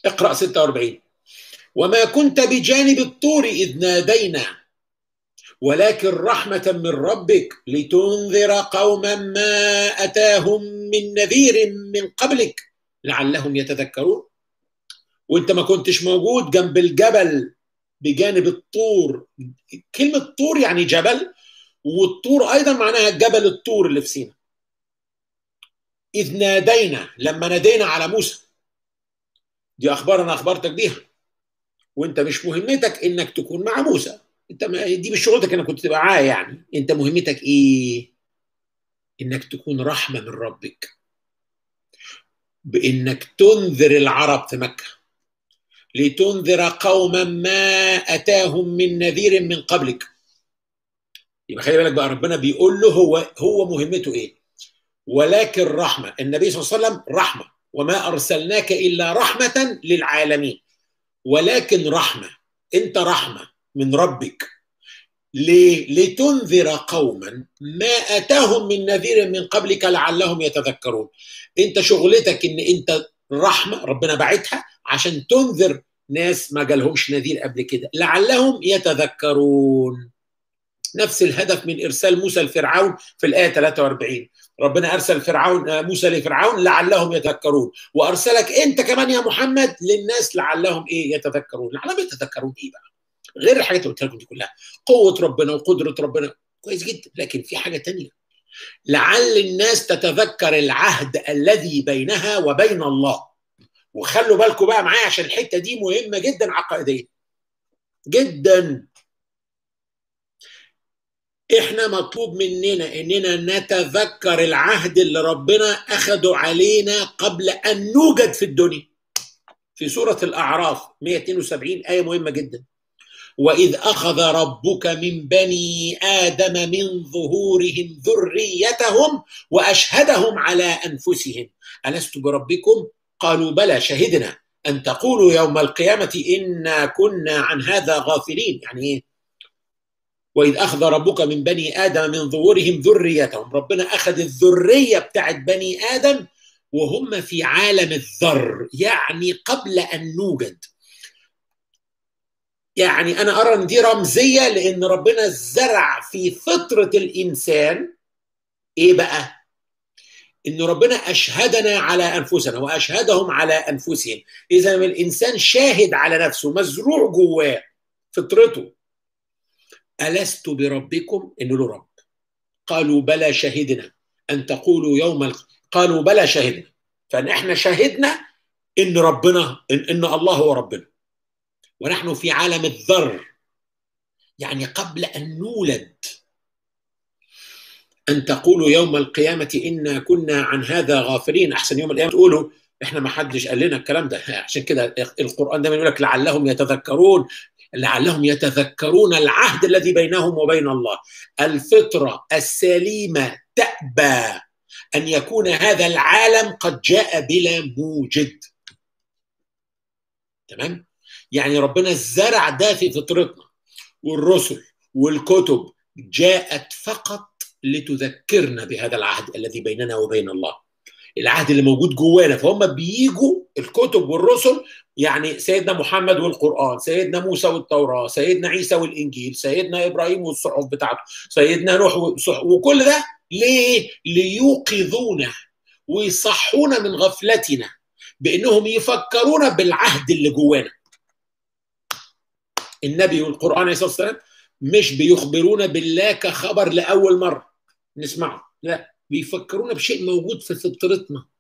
اقرأ 46 وما كنت بجانب الطور إذ نادينا ولكن رحمة من ربك لتنذر قوما ما أتاهم من نذير من قبلك لعلهم يتذكرون وانت ما كنتش موجود جنب الجبل بجانب الطور كلمة طور يعني جبل والطور أيضا معناها جبل الطور اللي في سينا إذ نادينا لما نادينا على موسى دي أخبار أنا أخبرتك بيها وانت مش مهمتك انك تكون مع موسى انت ما دي مش شغلتك انك كنت تبقى معاه يعني انت مهمتك ايه انك تكون رحمه من ربك بانك تنذر العرب في مكه لتنذر قوما ما اتاهم من نذير من قبلك يبقى خلي بالك بقى ربنا بيقول له هو هو مهمته ايه ولكن رحمه النبي صلى الله عليه وسلم رحمه وما ارسلناك الا رحمه للعالمين ولكن رحمه انت رحمه من ربك ليه؟ لتنذر قوما ما اتاهم من نذير من قبلك لعلهم يتذكرون انت شغلتك ان انت رحمه ربنا بعتها عشان تنذر ناس ما جالهمش نذير قبل كده لعلهم يتذكرون نفس الهدف من ارسال موسى لفرعون في الايه 43 ربنا ارسل فرعون موسى لفرعون لعلهم يتذكرون وارسلك انت كمان يا محمد للناس لعلهم ايه يتذكرون لعلهم يتذكرون ايه بقى غير الحاجات اللي قلت لكم دي كلها قوه ربنا وقدره ربنا كويس جدا لكن في حاجه تانية لعل الناس تتذكر العهد الذي بينها وبين الله وخلوا بالكم بقى معايا عشان الحته دي مهمه جدا عقائديا جدا احنا مطلوب مننا اننا نتذكر العهد اللي ربنا اخده علينا قبل ان نوجد في الدنيا في سورة الأعراف 172 آية مهمة جدا وإذ أخذ ربك من بني آدم من ظهورهم ذريتهم وأشهدهم على أنفسهم ألست بربكم قالوا بلى شهدنا أن تقولوا يوم القيامة إنا كنا عن هذا غافلين يعني إيه وإذ أخذ ربك من بني آدم من ظهورهم ذريتهم ربنا أخذ الذرية بتاعت بني آدم وهم في عالم الذر يعني قبل أن نوجد يعني أنا أرى أن دي رمزية لأن ربنا زرع في فطرة الإنسان إيه بقى؟ إن ربنا أشهدنا على أنفسنا وأشهدهم على أنفسهم إذا الإنسان شاهد على نفسه مزروع جواه فطرته ألست بربكم إنه له رب قالوا بلى شهدنا أن تقولوا يوم ال... قالوا بلى شهدنا فإن إحنا شهدنا إن ربنا إن, إن الله هو ربنا ونحن في عالم الذر يعني قبل أن نولد أن تقولوا يوم القيامة إنا كنا عن هذا غافلين أحسن يوم القيامة تقولوا إحنا ما حدش قال لنا الكلام ده عشان كده القرآن دايما يقول لك لعلهم يتذكرون لعلهم يتذكرون العهد الذي بينهم وبين الله الفطرة السليمة تأبى أن يكون هذا العالم قد جاء بلا موجد تمام يعني ربنا زرع ده في فطرتنا والرسل والكتب جاءت فقط لتذكرنا بهذا العهد الذي بيننا وبين الله العهد اللي موجود جوانا فهم بيجوا الكتب والرسل يعني سيدنا محمد والقرآن سيدنا موسى والتوراة سيدنا عيسى والإنجيل سيدنا إبراهيم والصحف بتاعته سيدنا نوح والصحف وكل ده ليه؟ ليوقظونا ويصحونا من غفلتنا بأنهم يفكرونا بالعهد اللي جوانا النبي والقرآن عليه الصلاة والسلام مش بيخبرونا بالله كخبر لأول مرة نسمعه لا بيفكرونا بشيء موجود في فطرتنا